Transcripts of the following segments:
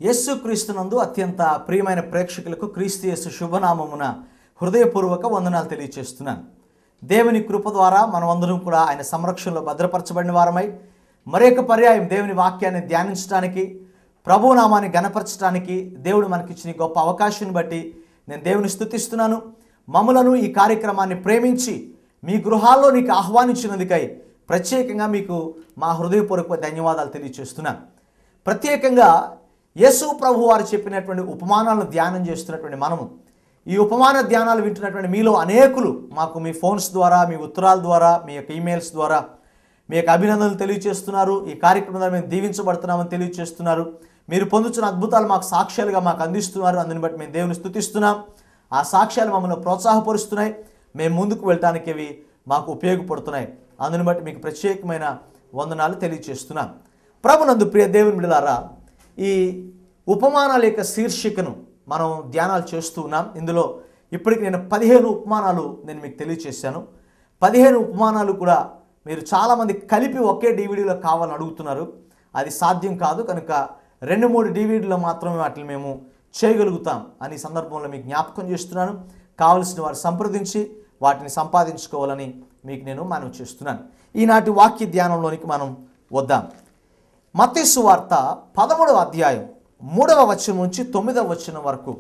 యేసుక్రీస్తునందు అత్యంత ప్రియమైన ప్రేక్షకులకు క్రీస్తు యేసు శుభనామమున హృదయపూర్వక వందనాలు తెలియచేస్తున్నాను దేవుని కృప ద్వారా మనమందరం కూడా ఆయన సంరక్షణలో భద్రపరచబడిన వారమై మరొక పర్యాయం దేవుని వాక్యాన్ని ధ్యానించడానికి ప్రభునామాన్ని గణపరచడానికి దేవుడు మనకిచ్చిన ఈ గొప్ప అవకాశాన్ని బట్టి నేను దేవుని స్తుతిస్తున్నాను మమ్మలను ఈ కార్యక్రమాన్ని ప్రేమించి మీ గృహాల్లో నీకు ఆహ్వానించినందుకై ప్రత్యేకంగా మీకు మా హృదయపూర్వక ధన్యవాదాలు తెలియచేస్తున్నాను ప్రత్యేకంగా యేసు ప్రభు వారు చెప్పినటువంటి ఉపమానాలను ధ్యానం చేస్తున్నటువంటి మనము ఈ ఉపమాన ధ్యానాలు వింటున్నటువంటి మీలో అనేకులు మాకు మీ ఫోన్స్ ద్వారా మీ ఉత్తరాల ద్వారా మీ యొక్క ఈమెయిల్స్ ద్వారా మీ యొక్క అభినందనలు తెలియజేస్తున్నారు ఈ కార్యక్రమం ద్వారా మేము దీవించబడుతున్నామని తెలియజేస్తున్నారు మీరు పొందుతున్న అద్భుతాలు మాకు సాక్ష్యాలుగా మాకు అందిస్తున్నారు అందుని బట్టి మేము దేవుని స్తుతిస్తున్నాం ఆ సాక్ష్యాలు మమ్మల్ని ప్రోత్సాహపరుస్తున్నాయి మేము ముందుకు వెళ్ళటానికి అవి మాకు ఉపయోగపడుతున్నాయి అందుని బట్టి మీకు ప్రత్యేకమైన వందనాలు తెలియజేస్తున్నాం ప్రభునందు ప్రియ దేవుని బిడలారా ఈ ఉపమానాల యొక్క శీర్షికను మనం ధ్యానాలు చేస్తూ ఉన్నాం ఇందులో ఇప్పటికి నేను పదిహేను ఉపమానాలు నేను మీకు తెలియచేశాను పదిహేను ఉపమానాలు కూడా మీరు చాలామంది కలిపి ఒకే డివిడీలో కావాలని అడుగుతున్నారు అది సాధ్యం కాదు కనుక రెండు మూడు డివిడీలో మాత్రమే వాటిని మేము చేయగలుగుతాం అని ఈ సందర్భంలో మీకు జ్ఞాపకం చేస్తున్నాను కావలసిన వారు సంప్రదించి వాటిని సంపాదించుకోవాలని మీకు నేను మనవి చేస్తున్నాను ఈనాటి వాక్య ధ్యానంలోనికి మనం వద్దాం మత్తీసు వార్త పదమూడవ అధ్యాయం మూడవ వచనం నుంచి తొమ్మిదవ వచనం వరకు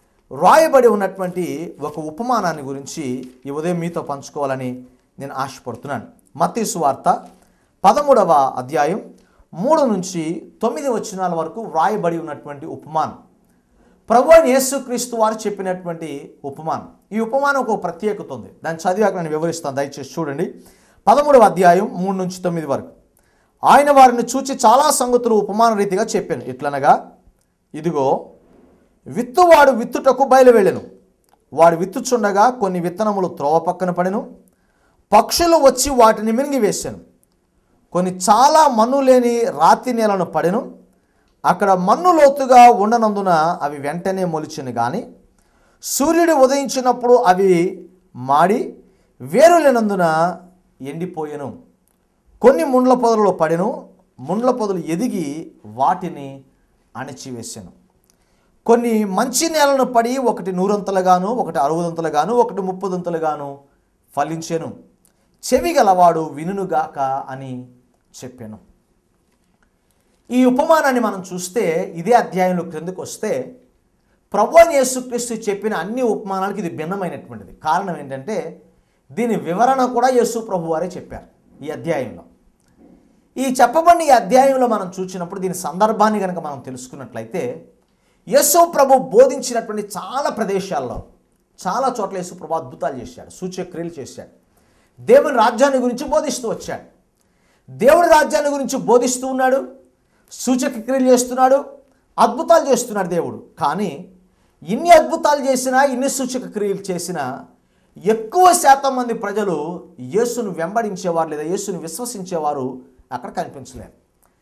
రాయబడి ఉన్నటువంటి ఒక ఉపమానాన్ని గురించి ఈ ఉదయం మీతో పంచుకోవాలని నేను ఆశపడుతున్నాను మత్తీసు వార్త పదమూడవ అధ్యాయం మూడు నుంచి తొమ్మిది వచనాల వరకు వ్రాయబడి ఉన్నటువంటి ఉపమానం ప్రభు అయిన యేసుక్రీస్తు వారు చెప్పినటువంటి ఉపమానం ఈ ఉపమానం ఒక ప్రత్యేకత ఉంది దాన్ని చదివాక నేను వివరిస్తాను దయచేసి చూడండి పదమూడవ అధ్యాయం మూడు నుంచి తొమ్మిది వరకు ఆయన వారిని చూచి చాలా సంగతులు ఉపమాన రీతిగా చెప్పాను ఎట్లనగా ఇదిగో విత్తువాడు విత్తుటకు బయలువెళ్ళెను వాడు విత్తుచుండగా కొన్ని విత్తనములు త్రోవ పక్కన పడెను పక్షులు వచ్చి వాటిని మింగివేశాను కొన్ని చాలా మన్ను లేని రాతి నేలను పడెను అక్కడ మన్ను లోతుగా ఉండనందున అవి వెంటనే మొలిచెను కానీ సూర్యుడు ఉదయించినప్పుడు అవి మాడి వేరు లేనందున ఎండిపోయెను కొన్ని ముండ్ల పొదలలో పడెను ముండ్ల పొదలు ఎదిగి వాటిని అణిచివేశాను కొన్ని మంచి నేలను పడి ఒకటి నూరంతలుగాను ఒకటి అరవదంతలుగాను ఒకటి ముప్పదంతలుగాను ఫలించెను చెవి గలవాడు వినుగాక అని చెప్పాను ఈ ఉపమానాన్ని మనం చూస్తే ఇదే అధ్యాయంలో క్రిందకు వస్తే ప్రభు అని యేసుక్రీస్తు చెప్పిన అన్ని ఉపమానాలకి ఇది భిన్నమైనటువంటిది కారణం ఏంటంటే దీని వివరణ కూడా యేసు ప్రభు వారే చెప్పారు ఈ అధ్యాయంలో ఈ చెప్పబడిన ఈ అధ్యాయంలో మనం చూసినప్పుడు దీని సందర్భాన్ని కనుక మనం తెలుసుకున్నట్లయితే యేసు ప్రభు బోధించినటువంటి చాలా ప్రదేశాల్లో చాలా చోట్ల యేసు ప్రభు అద్భుతాలు చేశాడు సూచక్రియలు చేశాడు దేవుని రాజ్యాన్ని గురించి బోధిస్తూ వచ్చాడు దేవుని రాజ్యాన్ని గురించి బోధిస్తూ ఉన్నాడు సూచక క్రియలు చేస్తున్నాడు అద్భుతాలు చేస్తున్నాడు దేవుడు కానీ ఇన్ని అద్భుతాలు చేసినా ఇన్ని సూచక క్రియలు చేసినా ఎక్కువ శాతం మంది ప్రజలు యేసును వెంబడించేవారు లేదా యేసును విశ్వసించేవారు అక్కడ కనిపించలేరు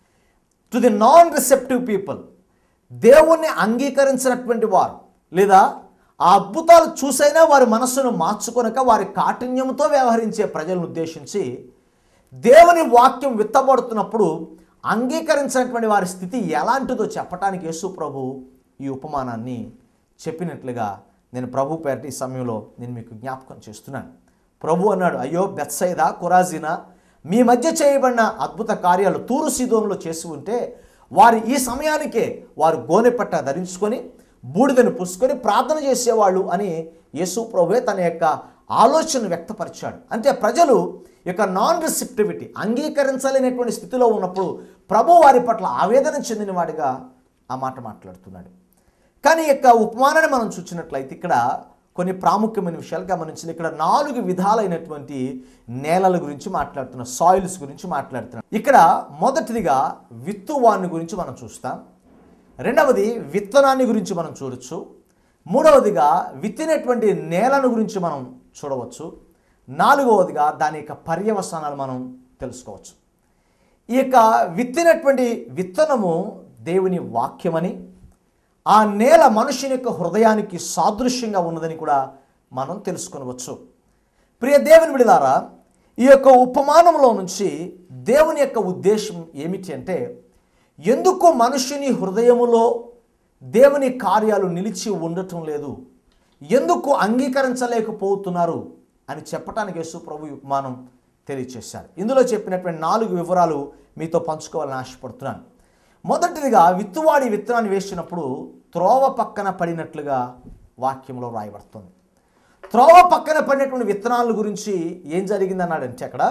to the non receptive people దేవుణ్ణి అంగీకరించినటువంటి వారు లేదా ఆ అద్భుతాలు చూసైనా వారి మనస్సును మార్చుకొనక వారి కాఠిన్యంతో వ్యవహరించే ప్రజలను ఉద్దేశించి దేవుని వాక్యం విత్తబడుతున్నప్పుడు అంగీకరించినటువంటి వారి స్థితి ఎలాంటిదో చెప్పడానికి యేసు ప్రభు ఈ ఉపమానాన్ని చెప్పినట్లుగా నేను ప్రభు పేరటి ఈ సమయంలో నేను మీకు జ్ఞాపకం చేస్తున్నాను ప్రభు అన్నాడు అయ్యో బెత్సైదా కురాజినా మీ మధ్య చేయబడిన అద్భుత కార్యాలు తూరు సీదోంలో చేసి ఉంటే వారు ఈ సమయానికే వారు గోనెపట్ట ధరించుకొని బూడిదను పుసుకొని ప్రార్థన చేసేవాళ్ళు అని యేసు ప్రభువే తన యొక్క ఆలోచన వ్యక్తపరిచాడు అంటే ప్రజలు యొక్క నాన్ రిసెప్టివిటీ అంగీకరించలేనటువంటి స్థితిలో ఉన్నప్పుడు ప్రభు వారి పట్ల ఆవేదన చెందిన వాడిగా ఆ మాట మాట్లాడుతున్నాడు కానీ ఈ యొక్క ఉపమానాన్ని మనం చూసినట్లయితే ఇక్కడ కొన్ని ప్రాముఖ్యమైన విషయాలు గమనించింది ఇక్కడ నాలుగు విధాలైనటువంటి నేలల గురించి మాట్లాడుతున్నాం సాయిల్స్ గురించి మాట్లాడుతున్నాం ఇక్కడ మొదటిదిగా విత్తువాన్ని గురించి మనం చూస్తాం రెండవది విత్తనాన్ని గురించి మనం చూడొచ్చు మూడవదిగా విత్తినటువంటి నేలను గురించి మనం చూడవచ్చు నాలుగవదిగా దాని యొక్క పర్యవసానాలు మనం తెలుసుకోవచ్చు ఈ యొక్క విత్తినటువంటి విత్తనము దేవుని వాక్యమని ఆ నేల మనుషుని యొక్క హృదయానికి సాదృశ్యంగా ఉన్నదని కూడా మనం తెలుసుకొనవచ్చు ప్రియ దేవుని విడిదారా ఈ యొక్క ఉపమానంలో నుంచి దేవుని యొక్క ఉద్దేశం ఏమిటి అంటే ఎందుకు మనుషుని హృదయములో దేవుని కార్యాలు నిలిచి ఉండటం లేదు ఎందుకు అంగీకరించలేకపోతున్నారు అని చెప్పడానికి యేసు ప్రభు ఈ ఉపమానం తెలియచేశారు ఇందులో చెప్పినటువంటి నాలుగు వివరాలు మీతో పంచుకోవాలని ఆశపడుతున్నాను మొదటిదిగా విత్తువాడి విత్తనాన్ని వేసినప్పుడు త్రోవ పక్కన పడినట్లుగా వాక్యంలో రాయబడుతుంది త్రోవ పక్కన పడినటువంటి విత్తనాల గురించి ఏం జరిగింది అన్నాడంటే అక్కడ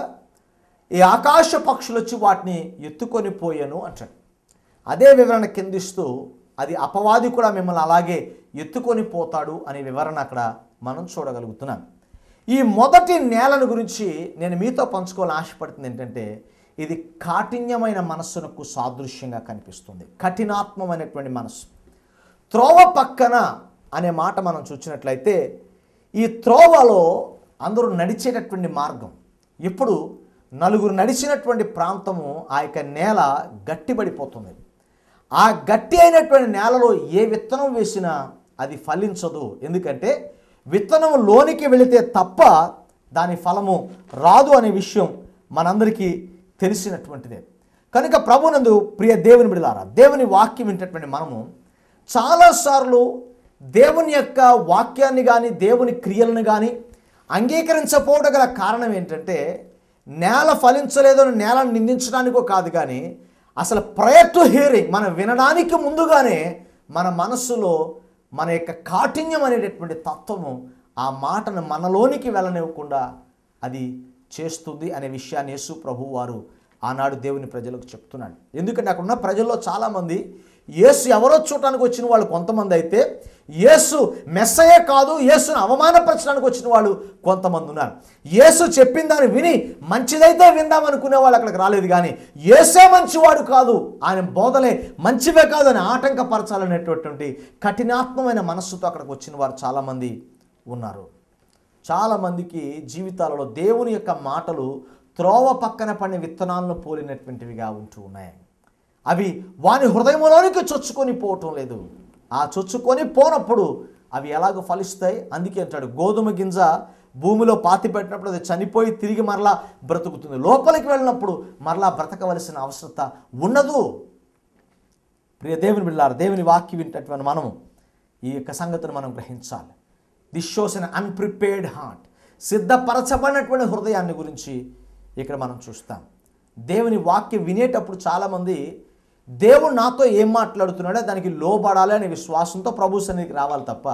ఈ ఆకాశ పక్షులు వచ్చి వాటిని ఎత్తుకొని పోయాను అంటాడు అదే వివరణ కిందిస్తూ అది అపవాది కూడా మిమ్మల్ని అలాగే ఎత్తుకొని పోతాడు అనే వివరణ అక్కడ మనం చూడగలుగుతున్నాం ఈ మొదటి నేలను గురించి నేను మీతో పంచుకోవాలని ఆశపడుతుంది ఏంటంటే ఇది కాఠిన్యమైన మనస్సునకు సాదృశ్యంగా కనిపిస్తుంది కఠినాత్మమైనటువంటి మనస్సు త్రోవ పక్కన అనే మాట మనం చూసినట్లయితే ఈ త్రోవలో అందరూ నడిచేటటువంటి మార్గం ఇప్పుడు నలుగురు నడిచినటువంటి ప్రాంతము ఆ యొక్క నేల గట్టిపడిపోతుంది ఆ గట్టి అయినటువంటి నేలలో ఏ విత్తనం వేసినా అది ఫలించదు ఎందుకంటే విత్తనం లోనికి వెళితే తప్ప దాని ఫలము రాదు అనే విషయం మనందరికీ తెలిసినటువంటిదే కనుక ప్రభునందు ప్రియ దేవుని బిడలారా దేవుని వాక్యం వింటటువంటి మనము చాలాసార్లు దేవుని యొక్క వాక్యాన్ని కానీ దేవుని క్రియలను కానీ అంగీకరించకపోవడం గల కారణం ఏంటంటే నేల ఫలించలేదని నేలను నిందించడానికో కాదు కానీ అసలు ప్రయర్ టు హియరింగ్ మనం వినడానికి ముందుగానే మన మనస్సులో మన యొక్క కాఠిన్యం అనేటటువంటి తత్వము ఆ మాటను మనలోనికి వెళ్ళనివ్వకుండా అది చేస్తుంది అనే విషయాన్ని యేసు ప్రభు వారు ఆనాడు దేవుని ప్రజలకు చెప్తున్నాడు ఎందుకంటే అక్కడ ఉన్న ప్రజల్లో చాలామంది యేసు ఎవరో చూడటానికి వచ్చిన వాళ్ళు కొంతమంది అయితే యేసు మెస్సయే కాదు యేసును అవమానపరచడానికి వచ్చిన వాళ్ళు కొంతమంది ఉన్నారు యేసు చెప్పిన దాన్ని విని మంచిదైతే విందాం అనుకునే వాళ్ళు అక్కడికి రాలేదు కానీ యేసే మంచివాడు కాదు ఆయన బోధలే మంచివే కాదు అని ఆటంకపరచాలనేటటువంటి కఠినాత్మమైన మనస్సుతో అక్కడికి వచ్చిన వారు చాలామంది ఉన్నారు చాలామందికి జీవితాలలో దేవుని యొక్క మాటలు త్రోవ పక్కన పడిన విత్తనాలను పోలినటువంటివిగా ఉంటూ ఉన్నాయి అవి వాని హృదయంలోనికి చొచ్చుకొని పోవటం లేదు ఆ చొచ్చుకొని పోనప్పుడు అవి ఎలాగో ఫలిస్తాయి అందుకే అంటాడు గోధుమ గింజ భూమిలో పాతి పెట్టినప్పుడు అది చనిపోయి తిరిగి మరలా బ్రతుకుతుంది లోపలికి వెళ్ళినప్పుడు మరలా బ్రతకవలసిన అవసరత ఉండదు ప్రియ దేవుని బిళ్ళారు దేవుని వాక్యం వింటటువంటి మనము ఈ యొక్క సంగతిని మనం గ్రహించాలి this shows un unprepared heart సిద్ధపరచబడినటువంటి హృదయాన్ని గురించి ఇక్కడ మనం చూస్తాం దేవుని వాక్యం వినేటప్పుడు చాలామంది దేవుడు నాతో ఏం మాట్లాడుతున్నాడో దానికి లోబడాలి అనే విశ్వాసంతో ప్రభు సన్నిధికి రావాలి తప్ప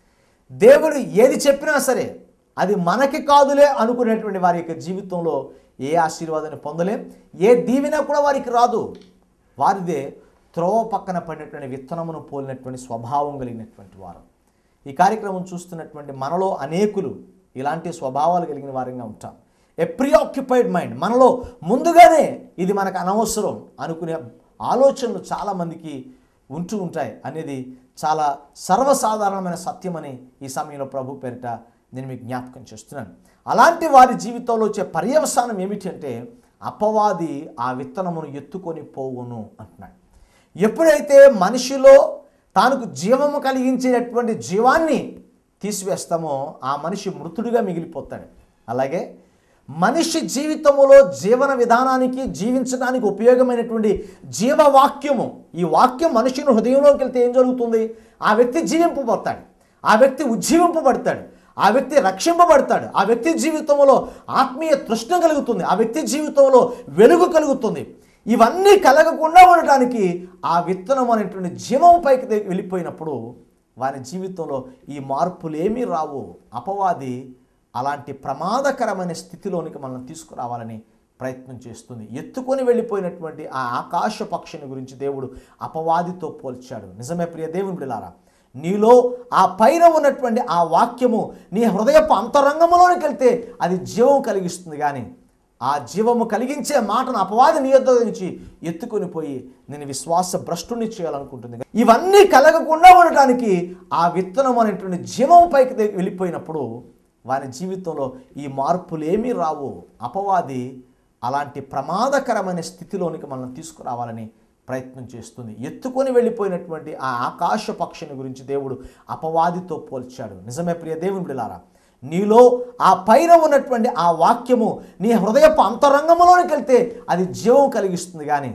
దేవుడు ఏది చెప్పినా సరే అది మనకి కాదులే అనుకునేటువంటి వారి యొక్క జీవితంలో ఏ ఆశీర్వాదాన్ని పొందలేం ఏ దీవెన కూడా వారికి రాదు వారిదే త్రోవ పక్కన పడినటువంటి విత్తనమును పోలినటువంటి స్వభావం కలిగినటువంటి వారు ఈ కార్యక్రమం చూస్తున్నటువంటి మనలో అనేకులు ఇలాంటి స్వభావాలు కలిగిన వారంగా ఉంటాం ఏ ప్రియాక్యుపైడ్ మైండ్ మనలో ముందుగానే ఇది మనకు అనవసరం అనుకునే ఆలోచనలు చాలామందికి ఉంటూ ఉంటాయి అనేది చాలా సర్వసాధారణమైన సత్యమని ఈ సమయంలో ప్రభు పేరిట నేను మీకు జ్ఞాపకం చేస్తున్నాను అలాంటి వారి జీవితంలో వచ్చే పర్యవసానం ఏమిటంటే అపవాది ఆ విత్తనమును ఎత్తుకొని పోవును అంటున్నాడు ఎప్పుడైతే మనిషిలో తానుకు జీవము కలిగించేటటువంటి జీవాన్ని తీసివేస్తామో ఆ మనిషి మృతుడిగా మిగిలిపోతాడు అలాగే మనిషి జీవితములో జీవన విధానానికి జీవించడానికి ఉపయోగమైనటువంటి జీవవాక్యము ఈ వాక్యం మనిషిని హృదయంలోకి వెళ్తే ఏం జరుగుతుంది ఆ వ్యక్తి జీవింపబడతాడు ఆ వ్యక్తి ఉజ్జీవింపబడతాడు ఆ వ్యక్తి రక్షింపబడతాడు ఆ వ్యక్తి జీవితంలో ఆత్మీయ తృష్ణ కలుగుతుంది ఆ వ్యక్తి జీవితంలో వెలుగు కలుగుతుంది ఇవన్నీ కలగకుండా ఉండటానికి ఆ విత్తనం అనేటువంటి జీవం పైకి దే- వెళ్ళిపోయినప్పుడు వారి జీవితంలో ఈ మార్పులు ఏమీ రావు అపవాది అలాంటి ప్రమాదకరమైన స్థితిలోనికి మనల్ని తీసుకురావాలని ప్రయత్నం చేస్తుంది ఎత్తుకొని వెళ్ళిపోయినటువంటి ఆ ఆకాశ పక్షిని గురించి దేవుడు అపవాదితో పోల్చాడు నిజమే ప్రియ దేవుని బిడ్డలారా నీలో ఆ పైన ఉన్నటువంటి ఆ వాక్యము నీ హృదయపు అంతరంగంలోనికి వెళ్తే అది జీవం కలిగిస్తుంది కానీ ఆ జీవము కలిగించే మాటను అపవాది నీ యొద్ద నుంచి ఎత్తుకొని పోయి నేను విశ్వాస భ్రష్టుని చేయాలనుకుంటుంది ఇవన్నీ కలగకుండా ఉండటానికి ఆ విత్తనం అనేటువంటి జీవం పైకి దే- వెళ్ళిపోయినప్పుడు వారి జీవితంలో ఈ మార్పులు ఏమీ రావు అపవాది అలాంటి ప్రమాదకరమైన స్థితిలోనికి మనల్ని తీసుకురావాలని ప్రయత్నం చేస్తుంది ఎత్తుకొని వెళ్ళిపోయినటువంటి ఆ ఆకాశ పక్షిని గురించి దేవుడు అపవాదితో పోల్చాడు నిజమే ప్రియ దేవుని బిడలారా నీలో ఆ పైన ఉన్నటువంటి ఆ వాక్యము నీ హృదయపు అంతరంగంలోనికి వెళ్తే అది జీవం కలిగిస్తుంది కానీ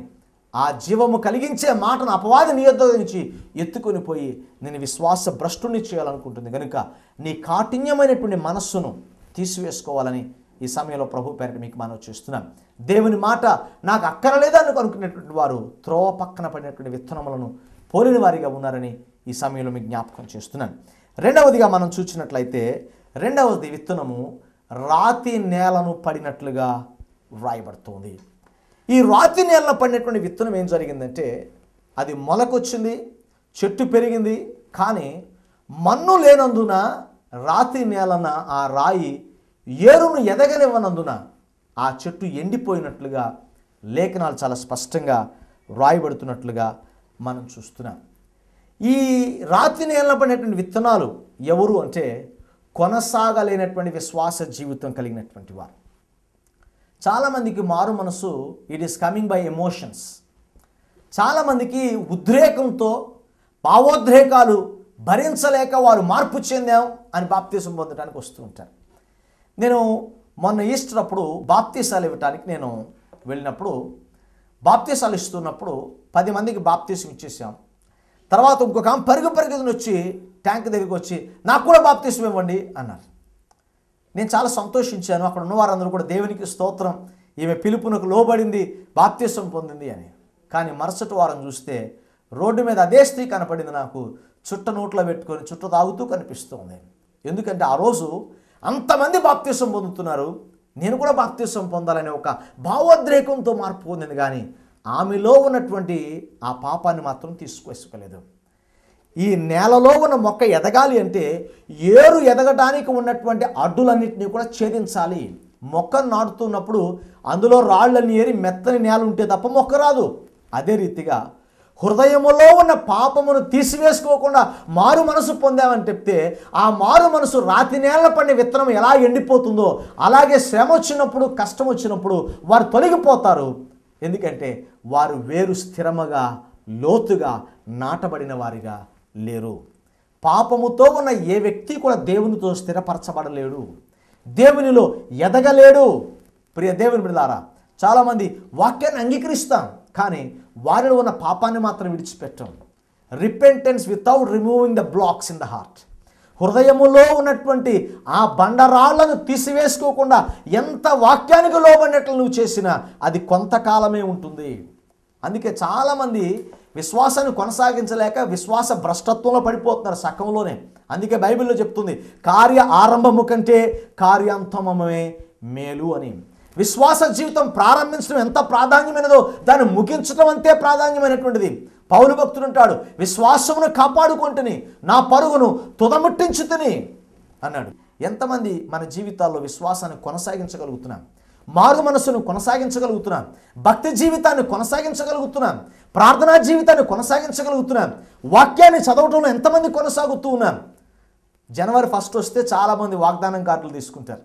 ఆ జీవము కలిగించే మాటను అపవాది నీ యొద్ద నుంచి ఎత్తుకొని పోయి నేను విశ్వాస భ్రష్టుని చేయాలనుకుంటుంది కనుక నీ కాఠిన్యమైనటువంటి మనస్సును తీసివేసుకోవాలని ఈ సమయంలో ప్రభు పేరిట మీకు మనం చేస్తున్నాం దేవుని మాట నాకు అక్కరలేదని అనుకునేటువంటి వారు త్రోవ పక్కన పడినటువంటి విత్తనములను పోలిన వారిగా ఉన్నారని ఈ సమయంలో మీకు జ్ఞాపకం చేస్తున్నాను రెండవదిగా మనం చూసినట్లయితే రెండవది విత్తనము రాతి నేలను పడినట్లుగా వ్రాయబడుతుంది ఈ రాతి నేలను పడినటువంటి విత్తనం ఏం జరిగిందంటే అది మొలకొచ్చింది చెట్టు పెరిగింది కానీ మన్ను లేనందున రాతి నేలన ఆ రాయి ఏరును ఎదగనివ్వనందున ఆ చెట్టు ఎండిపోయినట్లుగా లేఖనాలు చాలా స్పష్టంగా వ్రాయబడుతున్నట్లుగా మనం చూస్తున్నాం ఈ రాతి నేలన పడినటువంటి విత్తనాలు ఎవరు అంటే కొనసాగలేనటువంటి విశ్వాస జీవితం కలిగినటువంటి వారు చాలామందికి మారు మనసు it is coming by emotions చాలామందికి ఉద్రేకంతో భావోద్రేకాలు భరించలేక వారు మార్పు చెందాం అని బాప్తీసం పొందడానికి వస్తూ ఉంటారు నేను మొన్న ఈస్టర్ అప్పుడు బాప్తీసాలు ఇవ్వటానికి నేను వెళ్ళినప్పుడు బాప్తీసాలు ఇస్తున్నప్పుడు పది మందికి బాప్తీసం ఇచ్చేసాం తర్వాత ఇంకొక ఆమె పరుగు పరుగుని వచ్చి ట్యాంక్ దగ్గరికి వచ్చి నాకు కూడా బాప్తీసం ఇవ్వండి అన్నారు నేను చాలా సంతోషించాను అక్కడ ఉన్న వారందరూ కూడా దేవునికి స్తోత్రం ఈమె పిలుపునకు లోబడింది బాప్తీసం పొందింది అని కానీ మరుసటి వారం చూస్తే రోడ్డు మీద అదే స్త్రీ కనపడింది నాకు చుట్ట నోట్లో పెట్టుకొని చుట్ట తాగుతూ కనిపిస్తుంది ఎందుకంటే ఆ రోజు అంతమంది బాప్తీసం పొందుతున్నారు నేను కూడా బాప్తీసం పొందాలనే ఒక భావోద్రేకంతో మార్పు పొందింది కానీ ఆమెలో ఉన్నటువంటి ఆ పాపాన్ని మాత్రం తీసుకొసుకోలేదు ఈ నేలలో ఉన్న మొక్క ఎదగాలి అంటే ఏరు ఎదగడానికి ఉన్నటువంటి అడ్డులన్నింటినీ కూడా ఛేదించాలి మొక్కను నాటుతున్నప్పుడు అందులో రాళ్ళని ఏరి మెత్తని నేల ఉంటే తప్ప మొక్క రాదు అదే రీతిగా హృదయములో ఉన్న పాపమును తీసివేసుకోకుండా మారు మనసు పొందామని చెప్తే ఆ మారు మనసు రాతి నేల పడిన విత్తనం ఎలా ఎండిపోతుందో అలాగే శ్రమ వచ్చినప్పుడు కష్టం వచ్చినప్పుడు వారు తొలగిపోతారు ఎందుకంటే వారు వేరు స్థిరముగా లోతుగా నాటబడిన వారిగా లేరు పాపముతో ఉన్న ఏ వ్యక్తి కూడా దేవునితో స్థిరపరచబడలేడు దేవునిలో ఎదగలేడు ప్రియ దేవుని బిడ్డలారా చాలామంది వాక్యాన్ని అంగీకరిస్తాం కానీ వారిలో ఉన్న పాపాన్ని మాత్రం విడిచిపెట్టం repentance without removing the blocks in the heart హృదయములో ఉన్నటువంటి ఆ బండరాళ్లను తీసివేసుకోకుండా ఎంత వాక్యానికి లోబడినట్లు నువ్వు చేసినా అది కొంతకాలమే ఉంటుంది అందుకే చాలామంది విశ్వాసాన్ని కొనసాగించలేక విశ్వాస భ్రష్టత్వంలో పడిపోతున్నారు సకంలోనే అందుకే బైబిల్లో చెప్తుంది కార్య ఆరంభము కంటే కార్యాంతమమే మేలు అని విశ్వాస జీవితం ప్రారంభించడం ఎంత ప్రాధాన్యమైనదో దాన్ని ముగించడం అంతే ప్రాధాన్యమైనటువంటిది పౌలు భక్తుడు అంటాడు విశ్వాసమును కాపాడుకుంటుని నా పరుగును తుదముట్టించుతుని అన్నాడు ఎంతమంది మన జీవితాల్లో విశ్వాసాన్ని కొనసాగించగలుగుతున్నాం మారు మనసును కొనసాగించగలుగుతున్నాం భక్తి జీవితాన్ని కొనసాగించగలుగుతున్నాం ప్రార్థనా జీవితాన్ని కొనసాగించగలుగుతున్నాం వాక్యాన్ని చదవటంలో ఎంతమంది కొనసాగుతూ ఉన్నాం జనవరి ఫస్ట్ వస్తే చాలామంది వాగ్దానం కార్డులు తీసుకుంటారు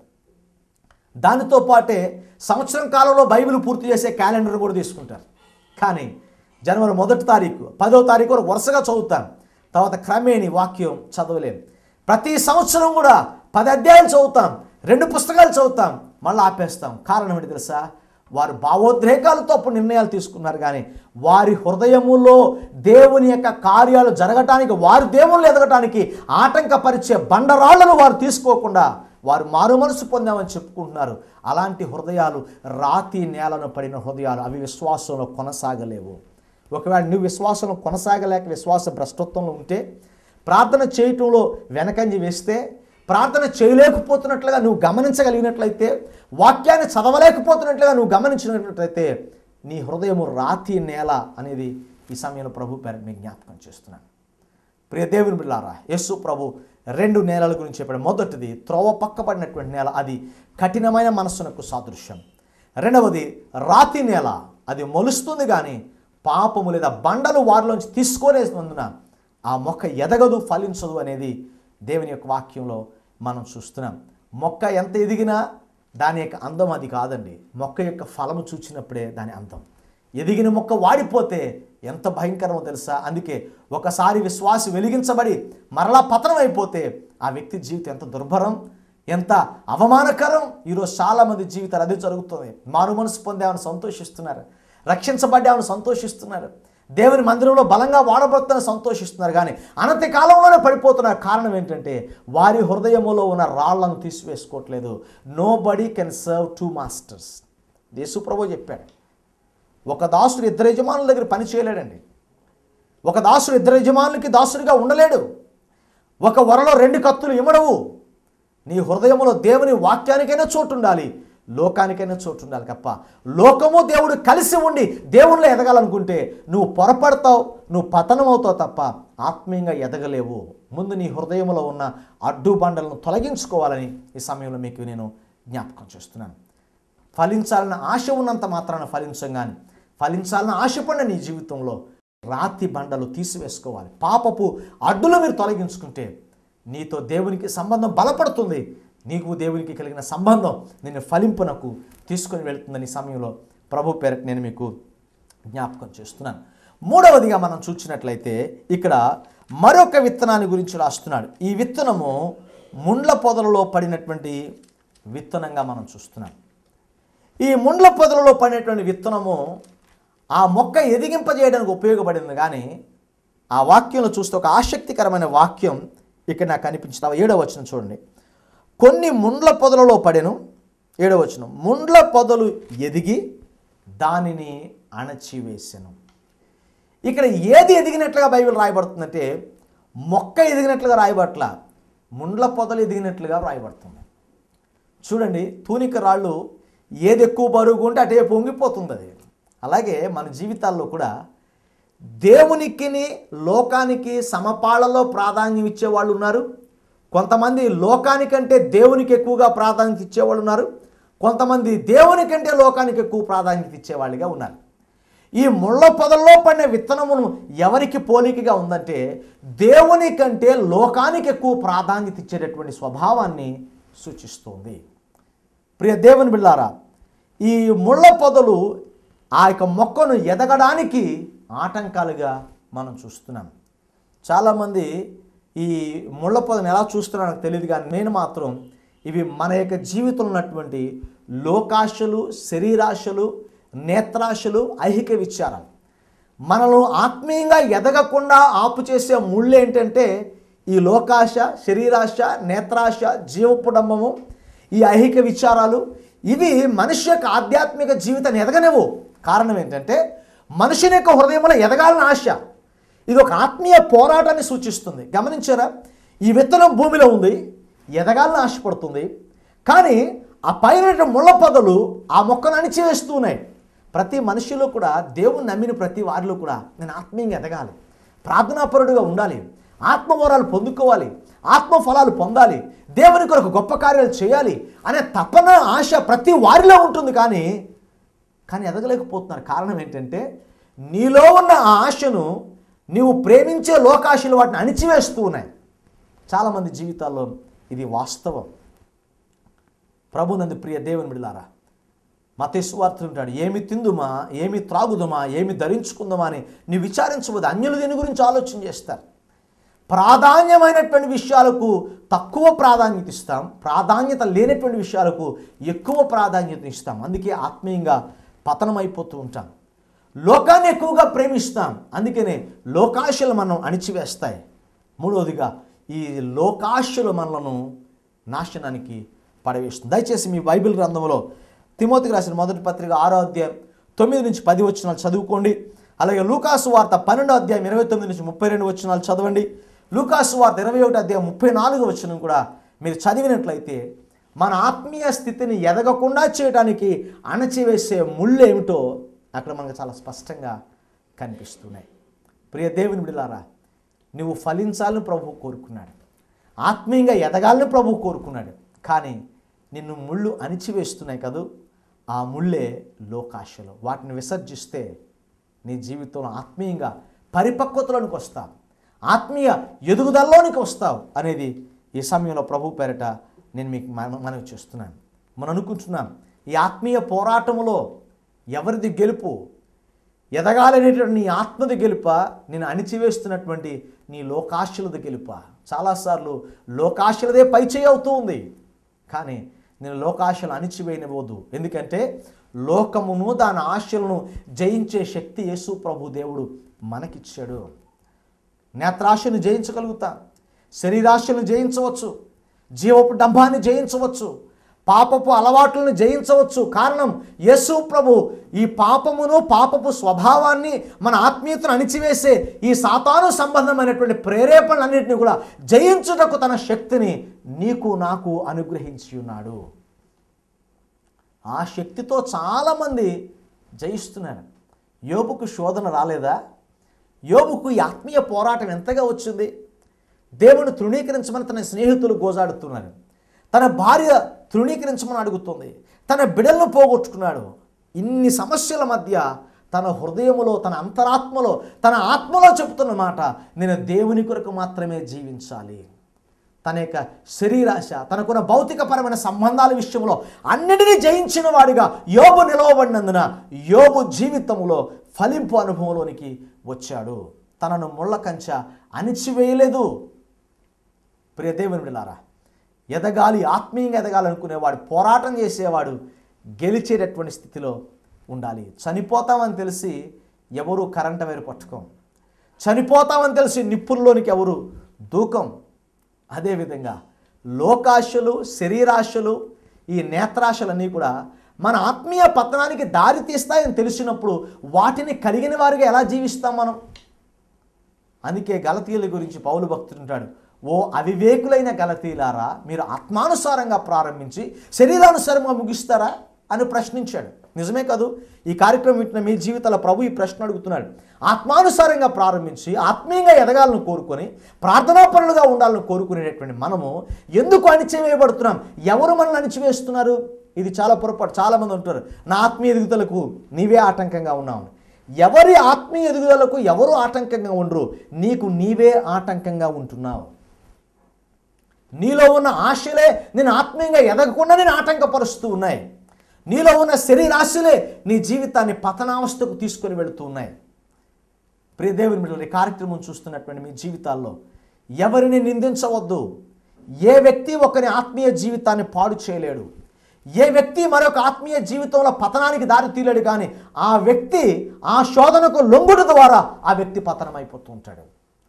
దానితో పాటే సంవత్సరం కాలంలో బైబిల్ పూర్తి చేసే క్యాలెండర్ కూడా తీసుకుంటారు కానీ జనవరి మొదటి తారీఖు పదో తారీఖు వరకు వరుసగా చదువుతాం తర్వాత క్రమేణి వాక్యం చదవలేం ప్రతి సంవత్సరం కూడా పది అధ్యాయాలు చదువుతాం రెండు పుస్తకాలు చదువుతాం మళ్ళీ ఆపేస్తాం కారణం ఏంటి తెలుసా వారు భావోద్రేకాలతో అప్పుడు నిర్ణయాలు తీసుకున్నారు కానీ వారి హృదయములో దేవుని యొక్క కార్యాలు జరగటానికి వారి దేవుళ్ళు ఎదగటానికి ఆటంకపరిచే బండరాళ్లను వారు తీసుకోకుండా వారు మారు మనసు పొందామని చెప్పుకుంటున్నారు అలాంటి హృదయాలు రాతి నేలను పడిన హృదయాలు అవి విశ్వాసంలో కొనసాగలేవు ఒకవేళ నువ్వు విశ్వాసంలో కొనసాగలేక విశ్వాస భ్రష్టత్వంలో ఉంటే ప్రార్థన చేయటంలో వెనకంజి వేస్తే ప్రార్థన చేయలేకపోతున్నట్లుగా నువ్వు గమనించగలిగినట్లయితే వాక్యాన్ని చదవలేకపోతున్నట్లుగా నువ్వు గమనించినట్లయితే నీ హృదయము రాతి నేల అనేది ఈ సమయంలో ప్రభు పేరు మీకు జ్ఞాపకం చేస్తున్నాను ప్రియ దేవుని బిళ్ళారా యేసు ప్రభు రెండు నేలల గురించి చెప్పాడు మొదటిది త్రోవ పక్కబడినటువంటి నేల అది కఠినమైన మనస్సునకు సాదృశ్యం రెండవది రాతి నేల అది మొలుస్తుంది కానీ పాపము లేదా బండలు వారిలోంచి తీసుకొనేసినందున ఆ మొక్క ఎదగదు ఫలించదు అనేది దేవుని యొక్క వాక్యంలో మనం చూస్తున్నాం మొక్క ఎంత ఎదిగినా దాని యొక్క అందం అది కాదండి మొక్క యొక్క ఫలము చూచినప్పుడే దాని అందం ఎదిగిన మొక్క వాడిపోతే ఎంత భయంకరమో తెలుసా అందుకే ఒకసారి విశ్వాసి వెలిగించబడి మరలా పతనం అయిపోతే ఆ వ్యక్తి జీవితం ఎంత దుర్భరం ఎంత అవమానకరం ఈరోజు చాలామంది జీవితాలు అదే జరుగుతుంది మారు మనసు పొందామని సంతోషిస్తున్నారు రక్షించబడ్డామని సంతోషిస్తున్నారు దేవుని మందిరంలో బలంగా వాడబడుతుందని సంతోషిస్తున్నారు కానీ అనతి కాలంలోనే పడిపోతున్నారు కారణం ఏంటంటే వారి హృదయములో ఉన్న రాళ్లను తీసివేసుకోవట్లేదు nobody can serve two masters యేసు ప్రభు చెప్పాడు ఒక దాసుడు ఇద్దరు యజమానుల దగ్గర పని చేయలేడండి ఒక దాసుడు ఇద్దరు యజమానులకి దాసుడిగా ఉండలేడు ఒక వరలో రెండు కత్తులు ఇమడవు నీ హృదయంలో దేవుని వాక్యానికైనా చోటు ఉండాలి లోకానికైనా చోటు ఉండాలి తప్ప లోకము దేవుడు కలిసి ఉండి దేవునిలో ఎదగాలనుకుంటే నువ్వు పొరపడతావు నువ్వు పతనం అవుతావు తప్ప ఆత్మీయంగా ఎదగలేవు ముందు నీ హృదయంలో ఉన్న అడ్డుబండలను తొలగించుకోవాలని ఈ సమయంలో మీకు నేను జ్ఞాపకం చేస్తున్నాను ఫలించాలన్న ఆశ ఉన్నంత మాత్రాన ఫలించం కానీ ఫలించాలన్న ఆశపడిన నీ జీవితంలో రాతి బండలు తీసివేసుకోవాలి పాపపు అడ్డులు మీరు తొలగించుకుంటే నీతో దేవునికి సంబంధం బలపడుతుంది నీకు దేవునికి కలిగిన సంబంధం నిన్ను ఫలింపునకు తీసుకొని వెళ్తుందని ఈ సమయంలో ప్రభు పేరట నేను మీకు జ్ఞాపకం చేస్తున్నాను మూడవదిగా మనం చూసినట్లయితే ఇక్కడ మరొక విత్తనాన్ని గురించి రాస్తున్నాడు ఈ విత్తనము ముండ్ల పొదలలో పడినటువంటి విత్తనంగా మనం చూస్తున్నాం ఈ ముండ్ల పొదలలో పడినటువంటి విత్తనము ఆ మొక్క ఎదిగింపజేయడానికి ఉపయోగపడింది కానీ ఆ వాక్యంలో చూస్తే ఒక ఆసక్తికరమైన వాక్యం ఇక్కడ నాకు కనిపించింది ఏడవ వచనం చూడండి కొన్ని ముండ్ల పొదలలో పడెను ఏడవ వచనం ముండ్ల పొదలు ఎదిగి దానిని అణచివేసెను ఇక్కడ ఏది ఎదిగినట్లుగా బైబిల్ రాయబడుతుందంటే మొక్క ఎదిగినట్లుగా రాయబట్ల ముండ్ల పొదలు ఎదిగినట్లుగా రాయబడుతుంది చూడండి తూనిక రాళ్ళు ఏది ఎక్కువ బరువుగా ఉంటే అటే పొంగిపోతుంది అది అలాగే మన జీవితాల్లో కూడా దేవునికిని లోకానికి సమపాళలో ప్రాధాన్యం ఇచ్చేవాళ్ళు ఉన్నారు కొంతమంది లోకానికంటే దేవునికి ఎక్కువగా ప్రాధాన్యత ఇచ్చేవాళ్ళు ఉన్నారు కొంతమంది దేవునికంటే లోకానికి ఎక్కువ ప్రాధాన్యత ఇచ్చేవాళ్ళుగా ఉన్నారు ఈ ముళ్ళ పొదల్లో పడిన విత్తనమును ఎవరికి పోలికగా ఉందంటే దేవుని కంటే లోకానికి ఎక్కువ ప్రాధాన్యత ఇచ్చేటటువంటి స్వభావాన్ని సూచిస్తుంది ప్రియ దేవుని బిళ్ళారా ఈ ముళ్ళ పొదలు ఆ యొక్క మొక్కను ఎదగడానికి ఆటంకాలుగా మనం చూస్తున్నాం చాలామంది ఈ ముళ్ళ పొదను ఎలా చూస్తున్నారో నాకు తెలియదు కానీ నేను మాత్రం ఇవి మన యొక్క జీవితంలో ఉన్నటువంటి లోకాశలు శరీరాశలు నేత్రాశలు ఐహిక విచారాలు మనల్ని ఆత్మీయంగా ఎదగకుండా ఆపు చేసే ముళ్ళు ఏంటంటే ఈ లోకాశ శరీరాశ నేత్రాశ జీవపుడంబము ఈ ఐహిక విచారాలు ఇవి మనిషి యొక్క ఆధ్యాత్మిక జీవితాన్ని ఎదగనివ్వు కారణం ఏంటంటే మనుషుని యొక్క హృదయంలో ఎదగాలని ఆశ ఇది ఒక ఆత్మీయ పోరాటాన్ని సూచిస్తుంది గమనించారా ఈ విత్తనం భూమిలో ఉంది ఎదగాలని ఆశపడుతుంది కానీ ఆ పైన ముళ్ళ పొదలు ఆ మొక్కను అణిచివేస్తూ ఉన్నాయి ప్రతి మనిషిలో కూడా దేవుని నమ్మిన ప్రతి వారిలో కూడా నేను ఆత్మీయంగా ఎదగాలి ప్రార్థనాపరుడుగా ఉండాలి ఆత్మవరాలు పొందుకోవాలి ఆత్మ ఫలాలు పొందాలి దేవుని కొరకు గొప్ప కార్యాలు చేయాలి అనే తపన ఆశ ప్రతి వారిలో ఉంటుంది కానీ కానీ ఎదగలేకపోతున్నారు కారణం ఏంటంటే నీలో ఉన్న ఆ ఆశను నీవు ప్రేమించే లోకాశలు వాటిని అణిచివేస్తూ ఉన్నాయి చాలామంది జీవితాల్లో ఇది వాస్తవం ప్రభునందు ప్రియ దేవుని బిడ్డలారా మతేశ్వార్తలు ఉంటాడు ఏమి తిందుమా ఏమి త్రాగుదమా ఏమి ధరించుకుందామా అని నీ విచారించవద్దు అన్యులు దీని గురించి ఆలోచన చేస్తారు ప్రాధాన్యమైనటువంటి విషయాలకు తక్కువ ప్రాధాన్యత ఇస్తాం ప్రాధాన్యత లేనటువంటి విషయాలకు ఎక్కువ ప్రాధాన్యత ఇస్తాం అందుకే ఆత్మీయంగా పతనమైపోతూ ఉంటాం లోకాన్ని ఎక్కువగా ప్రేమిస్తాం అందుకనే లోకాశలు మనం అణిచివేస్తాయి మూడవదిగా ఈ లోకాశలు మనలను నాశనానికి పడవేస్తుంది దయచేసి మీ బైబిల్ గ్రంథంలో తిమోతికి రాసిన మొదటి పత్రిక ఆరో అధ్యాయం తొమ్మిది నుంచి పది వచ్చినాలు చదువుకోండి అలాగే లూకాసు వార్త పన్నెండో అధ్యాయం ఇరవై తొమ్మిది నుంచి ముప్పై రెండు వచ్చినాలు చదవండి లూకాసు వార్త ఇరవై ఒకటి అధ్యాయం ముప్పై నాలుగు వచ్చిన కూడా మీరు చదివినట్లయితే మన ఆత్మీయ స్థితిని ఎదగకుండా చేయడానికి అణచివేసే ముళ్ళు ఏమిటో అక్కడ మనకు చాలా స్పష్టంగా కనిపిస్తున్నాయి ప్రియ దేవుని బిడ్డలారా నువ్వు ఫలించాలని ప్రభు కోరుకున్నాడు ఆత్మీయంగా ఎదగాలని ప్రభు కోరుకున్నాడు కానీ నిన్ను ముళ్ళు అణిచివేస్తున్నాయి కదూ ఆ ముళ్ళే లోకాశలు వాటిని విసర్జిస్తే నీ జీవితంలో ఆత్మీయంగా పరిపక్వతలోనికి వస్తావు ఆత్మీయ ఎదుగుదలలోనికి వస్తావు అనేది ఈ సమయంలో ప్రభు పేరట నేను మీకు మన మనవి చేస్తున్నాను మనం అనుకుంటున్నాం ఈ ఆత్మీయ పోరాటములో ఎవరిది గెలుపు ఎదగాలనేటువంటి నీ ఆత్మది గెలుప నేను అణిచివేస్తున్నటువంటి నీ లోకాశలది గెలుప చాలాసార్లు లోకాశలదే పైచేయి అవుతూ ఉంది కానీ నేను లోకాశలు అణిచివేయనివ్వద్దు ఎందుకంటే లోకమును దాని ఆశలను జయించే శక్తి యేసు ప్రభు దేవుడు మనకిచ్చాడు నేత్రాశను జయించగలుగుతా శరీరాశను జయించవచ్చు జీవపు డంబాన్ని జయించవచ్చు పాపపు అలవాట్లను జయించవచ్చు కారణం యేసు ప్రభు ఈ పాపమును పాపపు స్వభావాన్ని మన ఆత్మీయతను అణిచివేసే ఈ సాతాను సంబంధమైనటువంటి ప్రేరేపణలన్నింటినీ కూడా జయించుటకు తన శక్తిని నీకు నాకు అనుగ్రహించి ఉన్నాడు ఆ శక్తితో చాలామంది జయిస్తున్నారు యోబుకు శోధన రాలేదా యోబుకు ఈ ఆత్మీయ పోరాటం ఎంతగా వచ్చింది దేవుని తృణీకరించమని తన స్నేహితులు గోజాడుతున్నారు తన భార్య తృణీకరించమని అడుగుతుంది తన బిడలను పోగొట్టుకున్నాడు ఇన్ని సమస్యల మధ్య తన హృదయములో తన అంతరాత్మలో తన ఆత్మలో చెబుతున్న మాట నేను దేవుని కొరకు మాత్రమే జీవించాలి తన యొక్క శరీరాశ తనకున్న భౌతికపరమైన సంబంధాల విషయంలో అన్నిటినీ జయించిన వాడిగా యోబు నిలవబడినందున యోబు జీవితంలో ఫలింపు అనుభవంలోనికి వచ్చాడు తనను ముళ్ళ కంచ అణిచివేయలేదు ప్రియ దేవుని విలారా ఎదగాలి ఆత్మీయంగా ఎదగాలనుకునేవాడు పోరాటం చేసేవాడు గెలిచేటటువంటి స్థితిలో ఉండాలి చనిపోతామని తెలిసి ఎవరు కరెంట్ వైరు పట్టుకోం చనిపోతామని తెలిసి నిప్పుల్లోనికి ఎవరు దూకం అదేవిధంగా లోకాశలు శరీరాశలు ఈ నేత్రాశలన్నీ కూడా మన ఆత్మీయ పతనానికి దారి తీస్తాయని తెలిసినప్పుడు వాటిని కలిగిన వారిగా ఎలా జీవిస్తాం మనం అందుకే గలతీయుల గురించి పౌలు భక్తుడుంటాడు ఓ అవివేకులైన గలతీలారా మీరు ఆత్మానుసారంగా ప్రారంభించి శరీరానుసారంగా ముగిస్తారా అని ప్రశ్నించాడు నిజమే కాదు ఈ కార్యక్రమం వింటున్న మీ జీవితాల ప్రభు ఈ ప్రశ్న అడుగుతున్నాడు ఆత్మానుసారంగా ప్రారంభించి ఆత్మీయంగా ఎదగాలని కోరుకొని ప్రార్థనాపరులుగా ఉండాలని కోరుకునేటటువంటి మనము ఎందుకు అణిచివేయబడుతున్నాం ఎవరు మనల్ని అణిచివేస్తున్నారు ఇది చాలా పొరపాటు చాలామంది ఉంటారు నా ఆత్మీయ ఎదుగుదలకు నీవే ఆటంకంగా ఉన్నావు ఎవరి ఆత్మీయ ఎదుగుదలకు ఎవరు ఆటంకంగా ఉండరు నీకు నీవే ఆటంకంగా ఉంటున్నావు నీలో ఉన్న ఆశలే నేను ఆత్మీయంగా ఎదగకుండా నేను ఆటంకపరుస్తూ ఉన్నాయి నీలో ఉన్న శరీరాశలే నీ జీవితాన్ని పతనావస్థకు తీసుకొని వెళుతూ ఉన్నాయి ప్రియదేవుని మిమ్మల్ని కార్యక్రమం చూస్తున్నటువంటి మీ జీవితాల్లో ఎవరిని నిందించవద్దు ఏ వ్యక్తి ఒకరి ఆత్మీయ జీవితాన్ని పాడు చేయలేడు ఏ వ్యక్తి మరొక ఆత్మీయ జీవితంలో పతనానికి దారి తీయలేడు కానీ ఆ వ్యక్తి ఆ శోధనకు లొంగుడు ద్వారా ఆ వ్యక్తి పతనమైపోతూ ఉంటాడు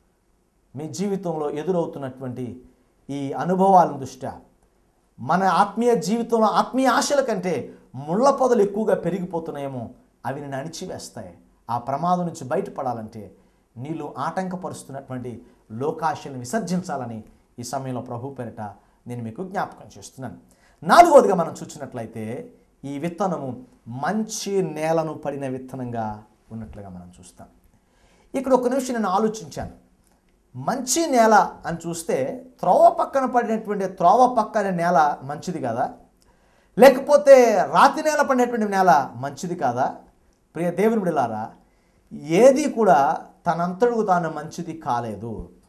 మీ జీవితంలో ఎదురవుతున్నటువంటి ఈ అనుభవాల దృష్ట్యా మన ఆత్మీయ జీవితంలో ఆత్మీయ ఆశల కంటే ముళ్ళ పొదలు ఎక్కువగా పెరిగిపోతున్నాయేమో అవి నేను అణిచివేస్తాయి ఆ ప్రమాదం నుంచి బయటపడాలంటే నీళ్ళు ఆటంకపరుస్తున్నటువంటి లోకాశలను విసర్జించాలని ఈ సమయంలో ప్రభు పేరిట నేను మీకు జ్ఞాపకం చేస్తున్నాను నాలుగవదిగా మనం చూసినట్లయితే ఈ విత్తనము మంచి నేలను పడిన విత్తనంగా ఉన్నట్లుగా మనం చూస్తాం ఇక్కడ ఒక నిమిషం నేను ఆలోచించాను మంచి నేల అని చూస్తే త్రోవ పక్కన పడినటువంటి త్రోవ పక్కన నేల మంచిది కాదా లేకపోతే రాతి నేల పడినటువంటి నేల మంచిది కాదా ప్రియ దేవుని బిడలారా ఏది కూడా తనంతడుకు తాను మంచిది కాలేదు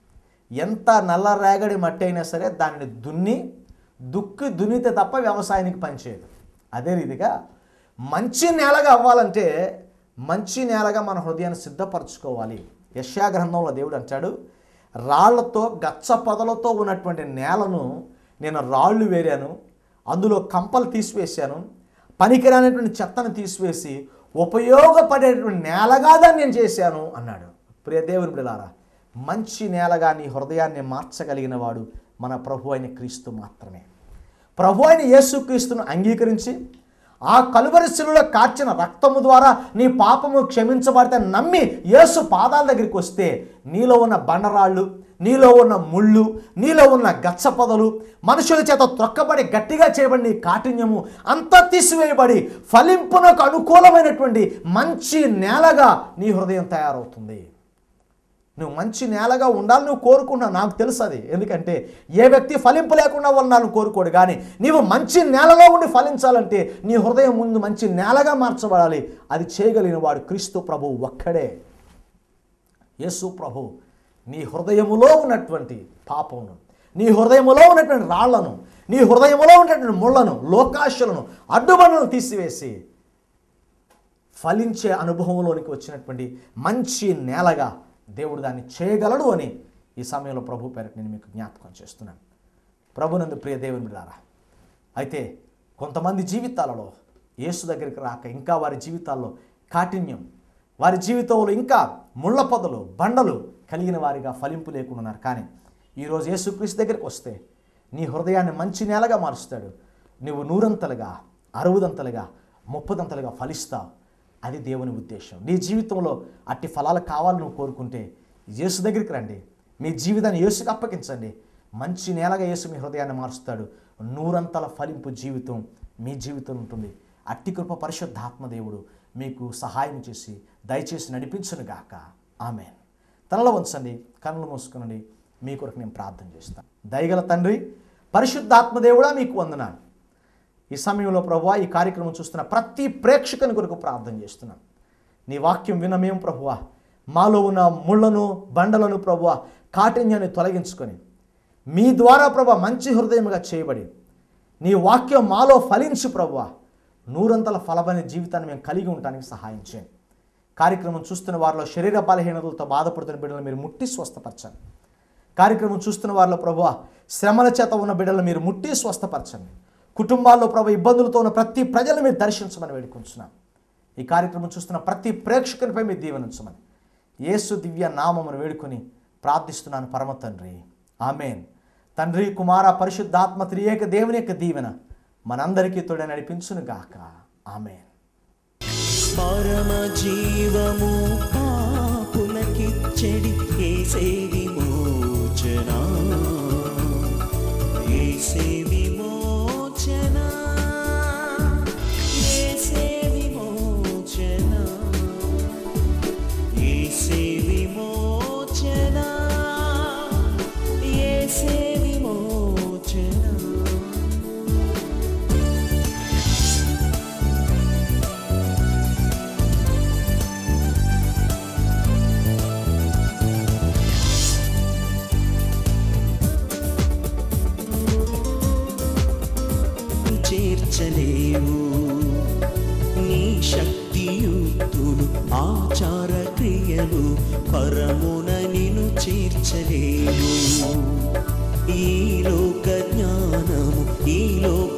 ఎంత నల్ల రేగడి మట్టి అయినా సరే దానిని దున్ని దుక్కి దున్నితే తప్ప వ్యవసాయానికి పనిచేయదు అదే రీతిగా మంచి నేలగా అవ్వాలంటే మంచి నేలగా మన హృదయాన్ని సిద్ధపరచుకోవాలి యశ్యా గ్రంథంలో దేవుడు అంటాడు రాళ్లతో గచ్చ పొదలతో ఉన్నటువంటి నేలను నేను రాళ్ళు వేరాను అందులో కంపలు తీసివేశాను పనికిరానటువంటి చెత్తను తీసివేసి ఉపయోగపడేటువంటి నేలగా దాన్ని నేను చేశాను అన్నాడు ప్రియ దేవుని బిడ్డలారా మంచి నేలగా నీ హృదయాన్ని మార్చగలిగిన వాడు మన ప్రభు అయిన క్రీస్తు మాత్రమే ప్రభు అయిన యేసుక్రీస్తును అంగీకరించి ఆ కలువరి శిలువలో కార్చిన రక్తము ద్వారా నీ పాపము క్షమించబడితే నమ్మి యేసు పాదాల దగ్గరికి వస్తే నీలో ఉన్న బండరాళ్ళు నీలో ఉన్న ముళ్ళు నీలో ఉన్న గచ్చ పొదలు మనుషుల చేత త్రొక్కబడి గట్టిగా చేయబడి నీ కాఠిన్యము అంతా తీసివేయబడి ఫలింపునకు అనుకూలమైనటువంటి మంచి నేలగా నీ హృదయం తయారవుతుంది నువ్వు మంచి నేలగా ఉండాలని నువ్వు కోరుకున్నావు నాకు తెలుసు అది ఎందుకంటే ఏ వ్యక్తి ఫలింపు లేకుండా ఉండాలని కోరుకోడు కానీ నీవు మంచి నేలలో ఉండి ఫలించాలంటే నీ హృదయం ముందు మంచి నేలగా మార్చబడాలి అది చేయగలిగిన వాడు క్రీస్తు ప్రభు ఒక్కడే యేసు ప్రభు నీ హృదయములో ఉన్నటువంటి పాపమును నీ హృదయములో ఉన్నటువంటి రాళ్లను నీ హృదయములో ఉన్నటువంటి ముళ్ళను లోకాశలను అడ్డుబండలను తీసివేసి ఫలించే అనుభవంలోనికి వచ్చినటువంటి మంచి నేలగా దేవుడు దాన్ని చేయగలడు అని ఈ సమయంలో ప్రభు పేరట నేను మీకు జ్ఞాపకం చేస్తున్నాను ప్రభునందు ప్రియ దేవుని బిడ్డారా అయితే కొంతమంది జీవితాలలో యేసు దగ్గరికి రాక ఇంకా వారి జీవితాల్లో కాఠిన్యం వారి జీవితంలో ఇంకా ముళ్ళ పొదలు బండలు కలిగిన వారిగా ఫలింపు లేకుండా ఉన్నారు కానీ ఈరోజు యేసుక్రీస్తు దగ్గరికి వస్తే నీ హృదయాన్ని మంచి నేలగా మారుస్తాడు నువ్వు నూరంతలుగా అరవదంతలుగా ముప్పదంతలుగా ఫలిస్తావు అది దేవుని ఉద్దేశం నీ జీవితంలో అట్టి ఫలాలు కావాలని నువ్వు కోరుకుంటే యేసు దగ్గరికి రండి మీ జీవితాన్ని యేసుకు అప్పగించండి మంచి నేలగా యేసు మీ హృదయాన్ని మారుస్తాడు నూరంతల ఫలింపు జీవితం మీ జీవితం ఉంటుంది అట్టి కృప పరిశుద్ధాత్మ దేవుడు మీకు సహాయం చేసి దయచేసి నడిపించును గాక ఆమె తనలో ఉంచండి కన్నులు మూసుకునండి మీ కొరకు నేను ప్రార్థన చేస్తాను దయగల తండ్రి పరిశుద్ధాత్మ దేవుడా మీకు వందనాలు ఈ సమయంలో ప్రభువా ఈ కార్యక్రమం చూస్తున్న ప్రతి ప్రేక్షకుని కొరకు ప్రార్థన చేస్తున్నాం నీ వాక్యం విన మేము ప్రభువా మాలో ఉన్న ముళ్ళను బండలను ప్రభువా కాఠిన్యాన్ని తొలగించుకొని మీ ద్వారా ప్రభు మంచి హృదయముగా చేయబడి నీ వాక్యం మాలో ఫలించి ప్రభువా నూరంతల ఫలమైన జీవితాన్ని మేము కలిగి ఉండటానికి సహాయం చేయండి కార్యక్రమం చూస్తున్న వారిలో శరీర బలహీనతలతో బాధపడుతున్న బిడ్డలు మీరు ముట్టి స్వస్థపరచండి కార్యక్రమం చూస్తున్న వారిలో ప్రభు శ్రమల చేత ఉన్న బిడ్డలు మీరు ముట్టి స్వస్థపరచండి కుటుంబాల్లో ప్రభు ఇబ్బందులతో ఉన్న ప్రతి ప్రజలు మీరు దర్శించమని వేడుకుంటున్నాం ఈ కార్యక్రమం చూస్తున్న ప్రతి ప్రేక్షకునిపై మీరు దీవెనించమని యేసు దివ్య నామమును వేడుకొని ప్రార్థిస్తున్నాను పరమ తండ్రి ఆమెన్ తండ్రి కుమార పరిశుద్ధాత్మ త్రియేక దేవుని యొక్క దీవెన మనందరికీ తోడే నడిపించును గాక ఆమెన్ పరమ జీవము పాపులకిచ్చడి ఏసే విమోచన ఏసే విమోచన ఏసే విమోచన ఏసే విమోచన ఏసే విమోచన చేర్చలేవు నీ శక్తియుక్తులు ఆచార క్రియలు పరమున నిను చేర్చలేవు ఈ లోక జ్ఞానము ఈ లోక